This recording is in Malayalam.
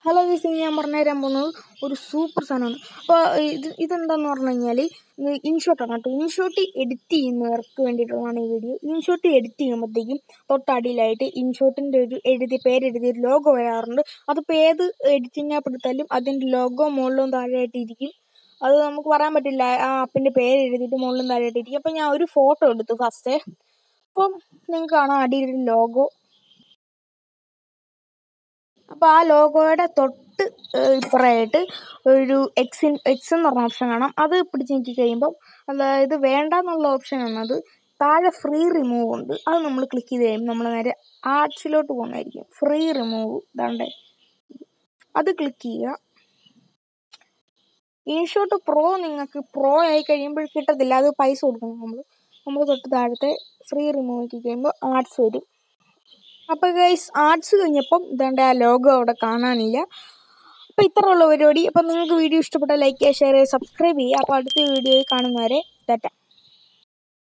ഹലോ ഗൈസ് ഞാൻ പറഞ്ഞു തരാൻ പോകുന്നത് ഒരു സൂപ്പർ സാധനമാണ് അപ്പോൾ ഇത് ഇതെന്താന്ന് പറഞ്ഞു കഴിഞ്ഞാൽ ഇൻഷോട്ടാണ് കേട്ടോ ഇൻഷോട്ട് എഡിറ്റ് ചെയ്യുന്നവർക്ക് വേണ്ടിയിട്ടുള്ളതാണ് ഈ വീഡിയോ ഇൻഷോട്ട് എഡിറ്റ് ചെയ്യുമ്പോഴത്തേക്കും തൊട്ടടിയിലായിട്ട് ഇൻഷോട്ടിൻ്റെ ഒരു എഴുതി പേരെഴുതിയ ഒരു ലോഗോ വരാറുണ്ട് അതിപ്പോൾ ഏത് എഡിറ്റിംഗ് ആപ്പ് എടുത്താലും അതിൻ്റെ ലോഗോ മുകളിലും താഴെയായിട്ട് ഇരിക്കും അത് നമുക്ക് പറയാൻ പറ്റില്ല ആ ആപ്പിൻ്റെ പേര് എഴുതിയിട്ട് മുകളിലും താഴെയായിട്ട് ഇരിക്കും അപ്പോൾ ഞാൻ ഒരു ഫോട്ടോ എടുത്തു ഫസ്റ്റ് അപ്പം നിങ്ങൾക്ക് കാണാം അടിയിലൊരു ലോഗോ അപ്പോൾ ആ ലോഗോയുടെ തൊട്ട് ഇപ്പുറമായിട്ട് ഒരു എക്സിൻ എക്സ് എന്ന് പറഞ്ഞ ഓപ്ഷൻ കാണാം അത് പിടിച്ച് നോക്കി കഴിയുമ്പം അതായത് വേണ്ട എന്നുള്ള ഓപ്ഷനാണ് അത് താഴെ ഫ്രീ റിമൂവ് ഉണ്ട് അത് നമ്മൾ ക്ലിക്ക് ചെയ്ത് കഴിയുമ്പോൾ നമ്മൾ നേരെ ആർട്സിലോട്ട് പോകുന്നതായിരിക്കും ഫ്രീ റിമൂവ് ഇതാണ്ടേ അത് ക്ലിക്ക് ചെയ്യുക ഇൻഷോട്ട് പ്രോ നിങ്ങൾക്ക് പ്രോ ആയി കഴിയുമ്പോൾ കിട്ടത്തില്ല അത് പൈസ കൊടുക്കണം നമ്മൾ നമ്മൾ തൊട്ട് താഴത്തെ ഫ്രീ റിമൂവ് ആക്കി കഴിയുമ്പോൾ ആർട്സ് വരും അപ്പോൾ ഗൈസ് ആർട്സ് കഴിഞ്ഞപ്പം ഇതാണ്ട് ആ ലോഗോ അവിടെ കാണാനില്ല അപ്പോൾ ഇത്ര ഉള്ള പരിപാടി അപ്പോൾ നിങ്ങൾക്ക് വീഡിയോ ഇഷ്ടപ്പെട്ടാൽ ലൈക്ക് ചെയ്യുക ഷെയർ ചെയ്യുക സബ്സ്ക്രൈബ് ചെയ്യുക അപ്പോൾ അടുത്ത വീഡിയോയിൽ കാണുന്നവരെ ടാറ്റ